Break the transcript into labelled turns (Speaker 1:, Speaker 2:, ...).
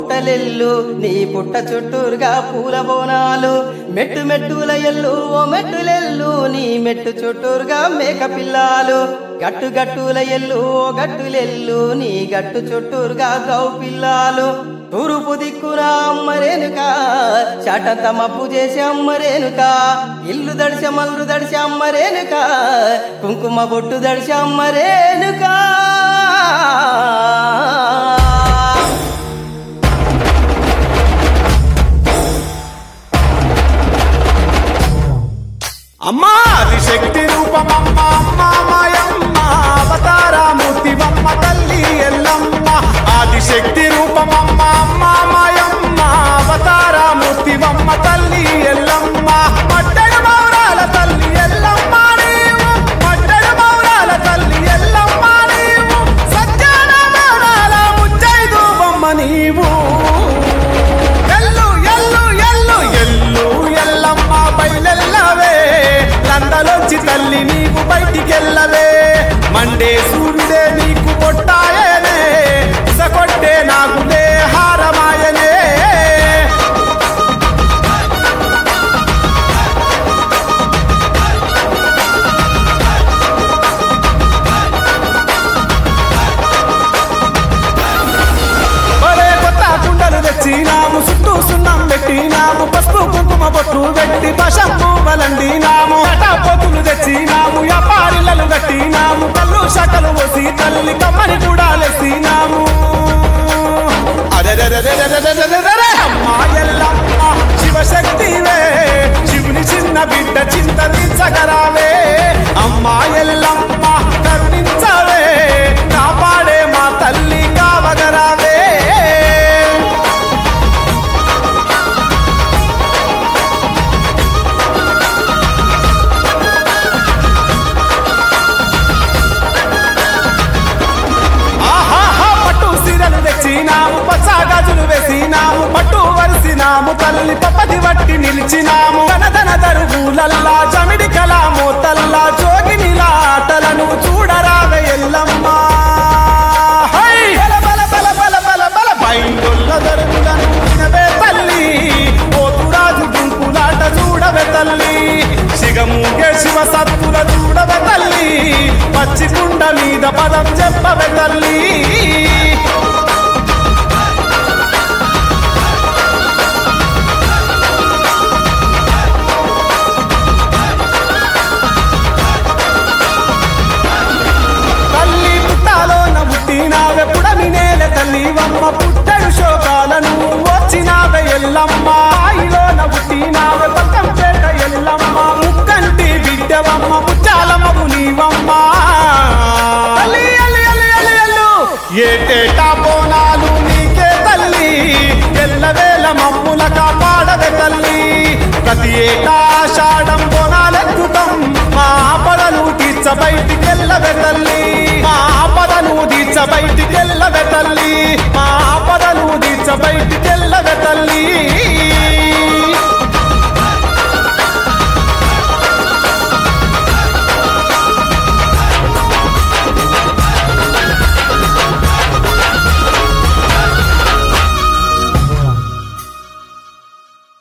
Speaker 1: పుట్టలెల్లు నీ పుట్ట చుట్టూరుగా పూల బోనాలు మెట్టు మెట్టుల ఎల్లు ఓ మెట్టులెల్లు నీ మెట్టు చుట్టూరుగా మేక పిల్లాలు గట్టు గట్టుల ఎల్లు ఓ గట్టులెల్లు నీ గట్టు చుట్టూరుగా గౌ పిల్లాలు తూరుపు దిక్కున అమ్మరేనుక చాటంత మప్పు చేసి అమ్మరేనుక ఇల్లు దడిసి మల్లు దడిసి అమ్మరేనుక కుంకుమ బొట్టు దడిసి అమ్మరేనుక
Speaker 2: అమ్మా ఆదిశక్తి రూపమమ్మ అమ్మ మాయమ్మ అవతారమూర్తివమ్మ తల్లి ఎల్లమ్మ ఆదిశక్తి రూపమమ్మ అమ్మ మాయమ్మ అవతారమూర్తివమ్మ తల్లి ఎల్లమ్మ పట్టణ మౌరాల తల్లి ఎల్లమ్మ నీవు పట్టణ మౌరాల తల్లి ఎల్లమ్మ నీవు సత్యాన మౌరాల ముచ్చైదు బొమ్మ నీవు ఎల్లు ఎల్లు ఎల్లు ఎల్లు ఎల్లమ్మ బయలెల్లవే లందలోంచి తల్లి నీకు బయటికెళ్ళవే మండే సూర్యుడే నీకు కొట్టాయనే కొట్టే నాకులే హారమాయనే ఒరే కొత్త కుండలు తెచ్చినాము చుట్టూ సున్నం పెట్టినాము పసుపు కుంకుమ బొట్టు పెట్టి పశంపు వలండినాము పోతులు తెచ్చినాము వ్యాపారిల్లలు కట్టినాము కళ్ళు శకలు పోసి తల్లి కమ్మని కూడా లెసినాము అరెరెరెరెరెరెరెరెరెరె! అమ్మా ఎల్లమ్మ శివశక్తివే శివుని చిన్న బిడ్డ చింత తీర్చగరావే అమ్మా ఎల్లమ్మ కరుణించవే కాపాడే మా తల్లి కావగరావే ఆహాహా పట్టు సీరలు తెచ్చినాము పచ్చ గాజులు వేసినాము పట్టు వరిసినాము తల్లి పప్పది వట్టి నిలిచినాము ధన దరుగులల్లా జమిడి కలాము తల్లా జోగినిలా ఆటలను చూడరావే ఎల్లమ్మ హై! బల బల బల బల బల బల బైండుల్ల దరుగులను వినవే తల్లి పోతురాజు గుంపులాట చూడవే తల్లి శిగముగే శివ సత్తుల చూడవే తల్లి పచ్చి కుండ మీద పదం చెప్పవే తల్లి తల్లి పుట్టాలోన పుట్టినావే పుడమి నేల తల్లి వమ్మ పుట్టడు శోకాలను వచ్చినావే ఎల్లమ్మ ఆయిలోన పుట్టినావే పక్కం పేట ఎల్లమ్మ ముక్కంటి బిడ్డవమ్మ ముచ్చాలమ్మకు నీవమ్మ అల్లి, అల్లి, అల్లి, అల్లి, అల్లు. ఏటేటా బోనాలు నీకే తల్లి ఎల్లవేళ మమ్ముల కాపాడవే తల్లి ప్రతి ఏటా ఆషాఢం బోనాలెత్తుతాం మా ఆపదను తీర్చ బయటికెళ్ళవే తల్లి మా ఆపదను తీర్చ బయటికెళ్ళవే తల్లి మా ఆపదను తీర్చ బయటికెళ్ళవే తల్లి